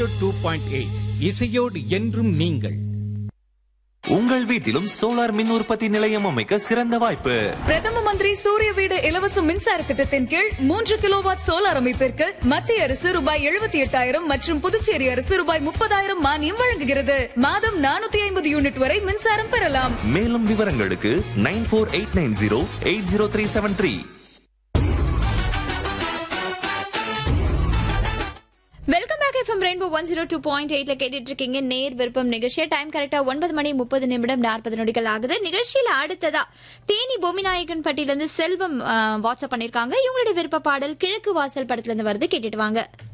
zero two point eight இசையோடு என்றும் நீங்கள் உங்கள் வீட்டிலும் சோலார் மின் உற்பத்தி நிலையம் அமைக்க சிறந்த வாய்ப்பு பிரதம மந்திரி சூரிய வீடு இலவச மின்சார திட்டத்தின் கீழ் மூன்று கிலோவாட் சோலார் அமைப்பிற்கு மத்திய அரசு ரூபாய் எழுபத்தி எட்டாயிரம் மற்றும் புதுச்சேரி அரசு ரூபாய் முப்பதாயிரம் மானியம் வழங்குகிறது மாதம் நானூத்தி ஐம்பது யூனிட் வரை மின்சாரம் பெறலாம் மேலும் விவரங்களுக்கு nine four eight nine zero eight zero three seven three welcome back FM rainbow one zero two point எயிட்ல கேட்டுட்டு இருக்கீங்க நேர் விருப்பம் நிகழ்ச்சியை டைம் கரெக்டா ஒன்பது மணி முப்பது நிமிடம் நாற்பது நொடிகள் ஆகுது நிகழ்ச்சியில அடுத்ததா தேனி பூமிநாயகன் பட்டியில இருந்து செல்வம் ஆ, வாட்ஸ்அப் பண்ணிருக்காங்க இவங்களுடைய விருப்ப பாடல் கிழக்கு வாசல் படத்துல இருந்து வருது கேட்டுட்டு வாங்க